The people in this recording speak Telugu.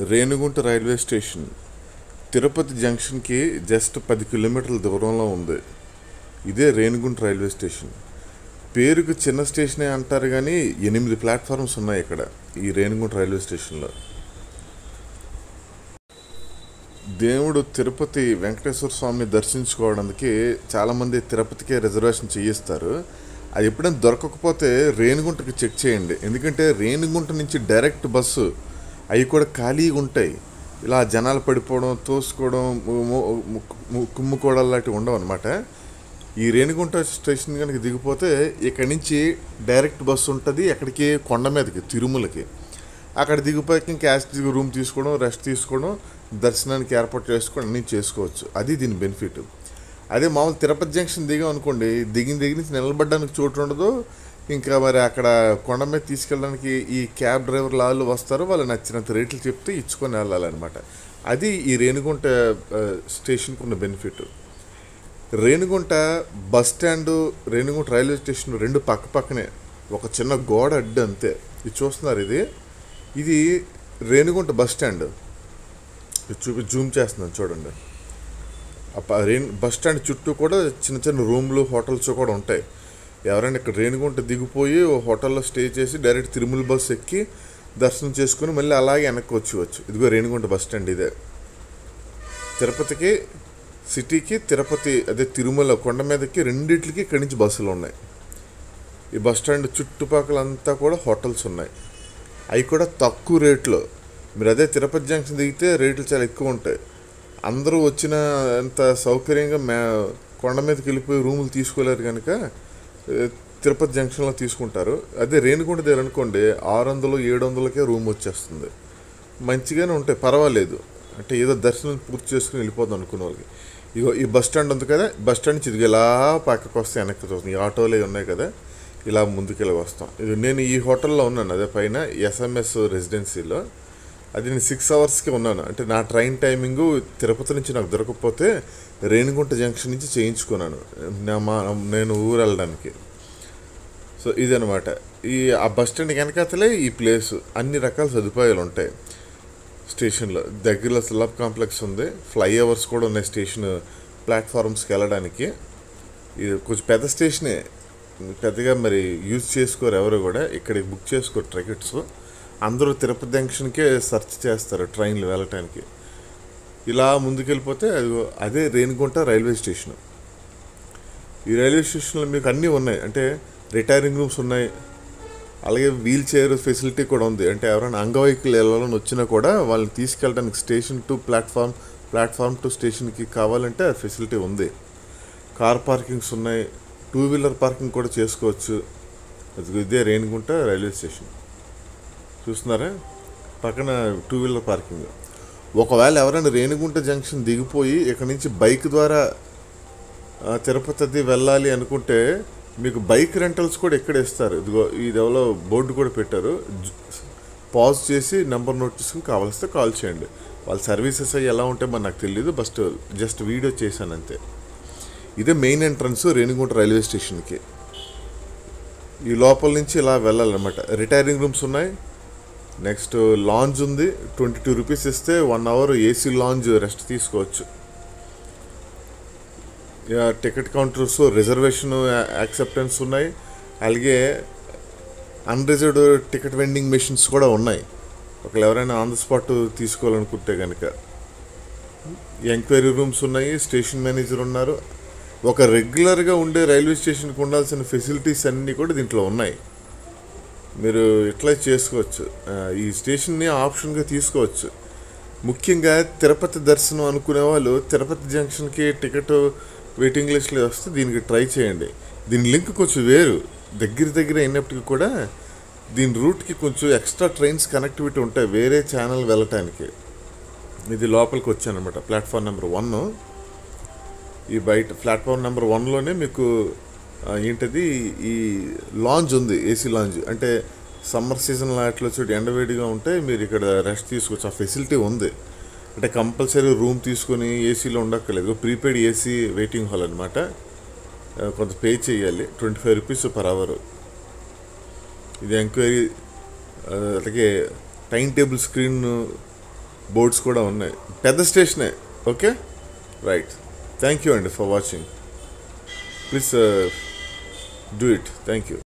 రేణిగుంట రైల్వే స్టేషన్ తిరుపతి జంక్షన్కి జస్ట్ పది కిలోమీటర్ల దూరంలో ఉంది ఇదే రేణిగుంట రైల్వే స్టేషన్ పేరుకు చిన్న స్టేషనే అంటారు కానీ ఎనిమిది ప్లాట్ఫామ్స్ ఉన్నాయి ఇక్కడ ఈ రేణిగుంట రైల్వే స్టేషన్లో దేవుడు తిరుపతి వెంకటేశ్వర స్వామిని దర్శించుకోవడానికి చాలామంది తిరుపతికే రిజర్వేషన్ చేయిస్తారు అది ఎప్పుడైనా దొరకకపోతే రేణిగుంటకి చెక్ చేయండి ఎందుకంటే రేణిగుంట నుంచి డైరెక్ట్ బస్సు అవి కూడా ఖాళీగా ఉంటాయి ఇలా జనాలు పడిపోవడం తోసుకోవడం ము- ము- ము- కుమ్ముకోవడం లాంటివి ఉండవు అనమాట ఈ రేణిగుంట స్టేషన్ కనుక దిగిపోతే ఇక్కడి నుంచి డైరెక్ట్ బస్సు ఉంటుంది ఎక్కడికి కొండ మీదకి తిరుమలకి అక్కడ దిగిపోయాక ఇంకా యాస్టిజ్ రూమ్ తీసుకోవడం రెస్ట్ తీసుకోవడం దర్శనానికి ఏర్పాటు చేసుకోవడం అన్నీ చేసుకోవచ్చు అది దీని బెనిఫిట్ అదే మామూలు తిరుపతి జంక్షన్ దిగాం అనుకోండి దిగిన దిగి నుంచి నిలబడడానికి చోటు ఉండదు ఇంకా మరి అక్కడ కొండ మీద తీసుకెళ్ళడానికి ఈ క్యాబ్ డ్రైవర్ వాళ్ళు వస్తారు వాళ్ళు నచ్చినంత రేట్లు చెప్తే ఇచ్చుకొని వెళ్ళాలన్నమాట అది ఈ రేణిగుంట ఆ, స్టేషన్కి ఉన్న benefit Renigunta bus stand Renigunta railway station రెండు పక్క పక్కనే ఒక చిన్న గోడ అడ్డు అంతే ఇది చూస్తున్నారు ఇది ఇది రేణిగుంట బస్ స్టాండ్ ఇది చూపి జూమ్ చేస్తున్నాను చూడండి ఆ ప- రేణు బస్ స్టాండ్ చుట్టూ కూడా చిన్న చిన్న రూమ్లు హోటల్స్ కూడా ఉంటాయి ఎవరైనా ఇక్కడ రేణిగుంట దిగిపోయి ఓ హోటల్లో స్టే చేసి డైరెక్ట్ తిరుమల బస్ ఎక్కి దర్శనం చేసుకుని మళ్ళీ అలాగే వెనక్కి వచ్చి ఇదిగో రేణిగుంట బస్ స్టాండ్ ఇదే తిరుపతికి సిటీకి తిరుపతి అదే తిరుమల కొండ మీదకి రెండిట్లకి ఇక్కడి నుంచి బస్సులు ఉన్నాయి ఈ బస్ స్టాండ్ చుట్టుపక్కల అంతా కూడా హోటల్స్ ఉన్నాయి అవి కూడా తక్కువ రేట్లో మీరు అదే తిరుపతి జంక్షన్ దిగితే రేట్లు చాలా ఎక్కువ ఉంటాయి అందరూ వచ్చిన అంత సౌకర్యంగా మే కొండ మీదకి వెళ్ళిపోయి రూములు తీసుకోలేరు కనుక ఏ, తిరుపతి జంక్షన్లో తీసుకుంటారు అదే రేణిగుంట దగ్గర అనుకోండి ఆరు వందలు ఏడు వందలకే రూమ్ వచ్చేస్తుంది మంచిగానే ఉంటాయి పర్వాలేదు అంటే ఏదో దర్శనం పూర్తి చేసుకుని వెళ్ళిపోదాం అనుకున్న వాళ్ళకి ఇగో ఈ బస్ స్టాండ్ ఉంది కదా బస్ స్టాండ్ నుంచి ఇదిగో ఇలా పక్కకు వస్తే వెనక్కి వస్తుంది ఈ ఆటోలే ఉన్నాయి కదా ఇలా ముందుకెళ్ళి వస్తాం ఇది నేను ఈ హోటల్లో ఉన్నాను అదే పైన ఎస్ఎంఎస్ రెసిడెన్సీలో అది నేను సిక్స్ అవర్స్కి ఉన్నాను అంటే నా ట్రైన్ టైమింగ్ తిరుపతి నుంచి నాకు దొరకకపోతే రేణిగుంట జంక్షన్ నుంచి చేయించుకున్నాను నా మా నేను ఊరు వెళ్ళడానికి సో ఇదనమాట ఈ ఆ బస్ స్టాండ్ వెనకాతలే ఈ ప్లేస్ అన్ని రకాల సదుపాయాలు ఉంటాయి స్టేషన్లో దగ్గరలో స్లబ్ కాంప్లెక్స్ ఉంది ఫ్లైఓవర్స్ కూడా ఉన్నాయి స్టేషన్ ప్లాట్ఫామ్స్కి వెళ్ళడానికి ఇది కొంచెం పెద్ద స్టేషనే పెద్దగా మరి యూజ్ చేసుకోరు ఎవరు కూడా ఇక్కడికి బుక్ చేసుకోరు టికెట్స్ అందరూ తిరుపతి జంక్షన్కే సెర్చ్ చేస్తారు ట్రైన్లు వెళ్ళటానికి ఇలా ముందుకెళ్ళిపోతే అదిగో అదే రేణిగుంట రైల్వే స్టేషన్ ఈ రైల్వే స్టేషన్లో మీకు అన్నీ ఉన్నాయి అంటే రిటైరింగ్ రూమ్స్ ఉన్నాయి అలాగే వీల్ చైర్ ఫెసిలిటీ కూడా ఉంది అంటే ఎవరైనా అంగవైకల్యం వెళ్ళాలని వచ్చినా కూడా వాళ్ళని తీసుకెళ్ళడానికి station to platform platform to స్టేషన్కి కావాలంటే ఆ ఫెసిలిటీ ఉంది కార్ పార్కింగ్స్ ఉన్నాయి టూ వీలర్ పార్కింగ్ కూడా చేసుకోవచ్చు అది ఇదే రేణిగుంట రైల్వే స్టేషన్ చూస్తున్నారా పక్కన టూ వీలర్ పార్కింగ్ ఒకవేళ ఎవరైనా రేణిగుంట జంక్షన్ దిగిపోయి ఇక్కడ నుంచి బైక్ ద్వారా ఆ, తిరుపతి అది వెళ్ళాలి అనుకుంటే మీకు బైక్ రెంటల్స్ కూడా ఇక్కడ ఇస్తారు ఇదిగో ఇది ఎవరో బోర్డు కూడా పెట్టారు జ- పాజ్ చేసి నెంబర్ నోట్ చేసుకుని కావాల్సితే కాల్ చేయండి వాళ్ళ సర్వీసెస్ అవి ఎలా ఉంటాయో మరి నాకు తెలియదు బస్ట్ జస్ట్ వీడియో చేశాను అంతే ఇదే మెయిన్ ఎంట్రన్స్ రేణిగుంట రైల్వే స్టేషన్కి ఈ లోపల నుంచి ఇలా వెళ్ళాలన్నమాట రిటైరింగ్ రూమ్స్ ఉన్నాయి నెక్స్ట్ లాంజ్ ఉంది ట్వంటీ టూ రూపీస్ ఇస్తే one hour AC lounge rest తీసుకోవచ్చు yeah, ticket counters reservation acceptance ఉన్నాయి అలాగే అన్రిజర్వ్డ్ టికెట్ వెండింగ్ మెషిన్స్ కూడా ఉన్నాయి ఒకవేళ ఎవరైనా ఆన్ ద స్పాట్ తీసుకోవాలనుకుంటే కనుక ఎంక్వైరీ రూమ్స్ ఉన్నాయి స్టేషన్ మేనేజర్ ఉన్నారు ఒక రెగ్యులర్గా ఉండే రైల్వే స్టేషన్కి ఉండాల్సిన ఫెసిలిటీస్ అన్నీ కూడా దీంట్లో ఉన్నాయి మీరు ఇట్లా చేసుకోవచ్చు ఆ, ఈ స్టేషన్ని ఆప్షన్గా తీసుకోవచ్చు ముఖ్యంగా తిరుపతి దర్శనం అనుకునే వాళ్ళు తిరుపతి జంక్షన్కి టికెట్ వెయిటింగ్ లిస్ట్లో వస్తే దీనికి ట్రై చేయండి దీని లింక్ కొంచెం వేరు దగ్గర దగ్గర అయినప్పటికీ కూడా దీని రూట్కి కొంచెం ఎక్స్ట్రా ట్రైన్స్ కనెక్టివిటీ ఉంటాయి వేరే ఛానల్ వెళ్ళటానికి ఇది లోపలికి వచ్చానమాట ప్లాట్ఫామ్ నెంబర్ వన్ ఈ బయట ప్లాట్ఫామ్ నెంబర్ వన్లోనే మీకు ఆ, ఏంటది ఈ లాంజ్ ఉంది ఏసీ లాంజ్ అంటే సమ్మర్ సీజన్ అట్లా చూడు ఎండవేడిగా ఉంటే మీరు ఇక్కడ రెస్ట్ తీసుకోవచ్చు ఆ ఫెసిలిటీ ఉంది అంటే కంపల్సరీ రూమ్ తీసుకొని ఏసీలో ఉండక్కర్లేదు ప్రీపెయిడ్ ఏసీ వెయిటింగ్ హాల్ అనమాట కొంత పే చేయాలి twenty five rupees per hour ఇది ఎంక్వైరీ అలాగే టైం టేబుల్ స్క్రీన్ బోర్డ్స్ కూడా ఉన్నాయి పెద్ద స్టేషనే ఓకే రైట్ థ్యాంక్ యూ అండి for watching please do it thank you